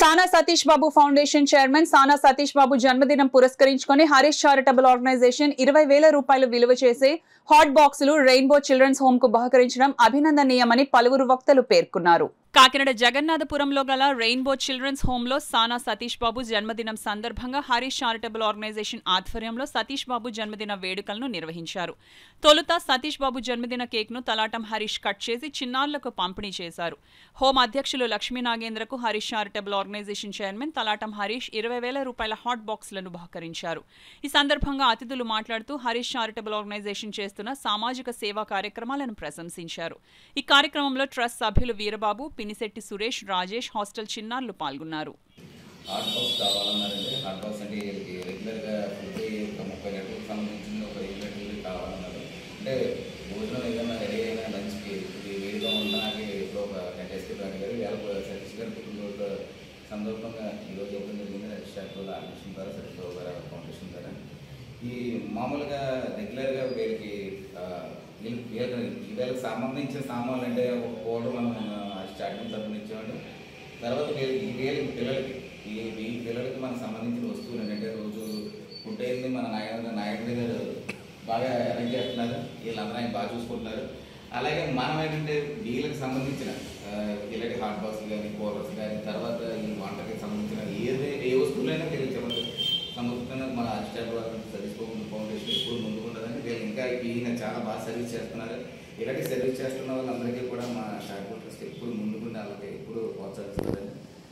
సానా సతీష్ బాబు foundation chairman సానా సతీష్ బాబు జన్మదినం పురస్కరించుకొని హరీష్ చారిటబుల్ ఆర్గనైజేషన్ ఇరవై వేల రూపాయలు విలువ చేసే హాట్ బాక్సులు రెయిన్బో చిల్డ్రన్స్ హోమ్ కు బహకరించడం అభినందనీయమని పలువురు వక్తలు పేర్కొన్నారు కాకినాడ జగన్నాథపురంలో గల రెయిన్బో చిల్డ్రన్స్ హోమ్ లో సానా సతీష్ బాబు జన్మదినం సందర్భంగా హరీష్ చారిటబుల్ ఆర్గనైజేషన్ ఆధ్వర్యంలో సతీష్ బాబు జన్మదిన వేడుకలను నిర్వహించారు తొలుత సతీష్ బాబు జన్మదిన కేక్ ను తలాటం హరీష్ కట్ చేసి చిన్నారులకు పంపిణీ చేశారు హోం అధ్యక్షులు లక్ష్మీ నాగేంద్రకు Harish charitable organisation chairman Talatam Harish ఇరవై వేల రూపాయల హాట్ బాక్సులను బహకరించారు ఈ సందర్భంగా అతిథులు మాట్లాడుతూ హరీష్ చారిటబుల్ ఆర్గనైజేషన్ చేస్తున్న సామాజిక సేవా కార్యక్రమాలను ప్రశంసించారు ఈ కార్యక్రమంలో ట్రస్ట్ సభ్యులు వీరబాబు పినిశెట్టి సురేష్ రాజేష్ హాస్టల్ చిన్నారులు పాల్గొన్నారు హాట్ బాక్స్ కావాలన్నారండి హాట్ బాక్స్ అంటే వీళ్ళకి రెగ్యులర్గా ఫుడ్ ఒక ముప్పై లీటర్లకు సంబంధించిన ఒక ఇరవై లీటర్లు కావాలన్నారు అంటే భోజనం ఏదైనా రెడీ అయినా లంచ్కి ఇది వేడిగా ఉన్నా ఎప్పుడో ఒక టెన్ డేస్కి రాని గారు వేళ సతీష్ గారి పుట్టినరోజు సందర్భంగా ఈరోజు ఇవ్వడం జరిగింది రెజిస్ట్రార్ ఆర్గనైజేషన్ ద్వారా సతీష్ బాబు గారి ఫౌండేషన్ ద్వారా ఈ మామూలుగా రెగ్యులర్గా వీళ్ళకి ఆ, వీళ్ళ వీళ్ళకి వీళ్ళకి సంబంధించిన సామాన్లు అంటే ఒక కోళ్ళు మనం స్టార్టింగ్ తరఫున ఇచ్చేవాళ్ళు తర్వాత వీళ్ళకి ఈ వీళ్ళ పిల్లలకి ఈ ఈ పిల్లలకి మనకు సంబంధించిన వస్తువులు ఏంటంటే రోజు ఫుడ్ అయింది మన నాయన నాయకుడి గారు బాగా అరేంజ్ చేస్తున్నారు వీళ్ళందరూ ఆయన బాగా చూసుకుంటున్నారు అలాగే మనం ఏంటంటే వీళ్ళకి సంబంధించిన ఆ, ఇలాంటి హాట్ బాక్స్ కానీ కూలర్స్ కానీ తర్వాత ఈ వంటకి సంబంధించిన ఏది ఏ వస్తువులైనా వీళ్ళకి చెప్పండి సమర్థంగా మన అసిస్టెంట్ వాళ్ళు సర్వీస్ ఫౌండేషన్ ఎప్పుడు ముందుకుంటుందని వీళ్ళు ఇంకా ఈయన చాలా బాగా సర్వీస్ చేస్తున్నారు ఇలాంటి సర్వీస్ చేస్తున్న వాళ్ళందరికీ కూడా మా షార్ట్ ట్రస్ట్ ఎప్పుడు ముందుకుంటే వాళ్ళకి ఎప్పుడు ప్రోత్సహిస్తారని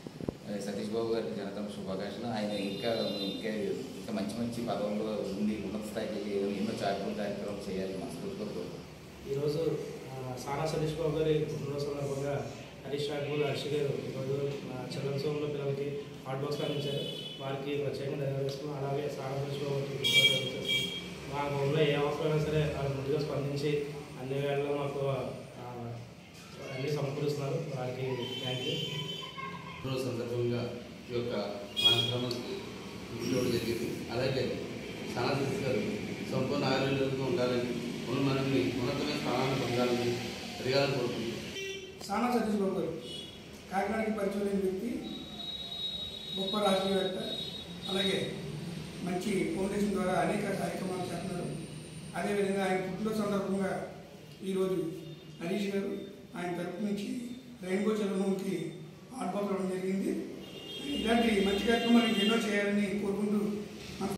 ఆ, సతీష్ బాబు గారికి జనతం శుభాకాంక్షలు ఆయన ఇంకా ఇంకా ఇంకా మంచి మంచి పదవుల్లో ఉండి ఉన్నత స్థాయికి వెళ్ళి ఎన్నో చారిటబుల్ కార్యక్రమం చేయాలి మనస్ఫూర్తిగా కోరుకుంటున్నాను. ఈరోజు ఆ, సానా సతీష్ బాబు గారి పుట్టినరోజు సందర్భంగా హరీష్ రాఘవులు హర్షి గారు ఈరోజు మా చిల్డ్రన్స్ హోమ్లో పిల్లలకి హాట్ బాక్స్ అందించారు వారికి ప్రత్యేకంగా ధన్యవాదాలు అలాగే సానా సతీష్ బాబు గారికి పుట్టినరోజు తెలియజేస్తున్నాం. మా హోమ్లో ఏ అవసరమైనా సరే వాళ్ళు ముందుగా స్పందించి అన్ని వేళల్లో మాకు ఆ, అన్ని సమకూరుస్తున్నారు వారికి థ్యాంక్ యూ రోజు సందర్భంగా ఈ యొక్క కార్యక్రమం ఇవ్వడం జరిగింది అలాగే సనాతన్ గారు సంపూర్ణ ఆరోగ్యంతో ఉండాలని ఉన్న మనల్ని ఉన్నతమైన స్థానాన్ని పొందాలని ఎదగాలని కోరుకుంటున్నాను సానా సతీష్ బాబు గారు కాకినాడకి పరిచయం లేని వ్యక్తి గొప్ప రాజకీయవేత్త అలాగే మంచి ఫౌండేషన్ ద్వారా అనేక కార్యక్రమాలు చేస్తున్నారు అదేవిధంగా ఆయన పుట్టినరోజు సందర్భంగా ఈరోజు హరీష్ గారు ఆయన తరపు నుంచి రెయిన్బో చలనంకి ఆర్డర్ ఇవ్వడం జరిగింది ఇలాంటి మంచి కార్యక్రమాలు ఎన్నో చేయాలని కోరుకుంటూ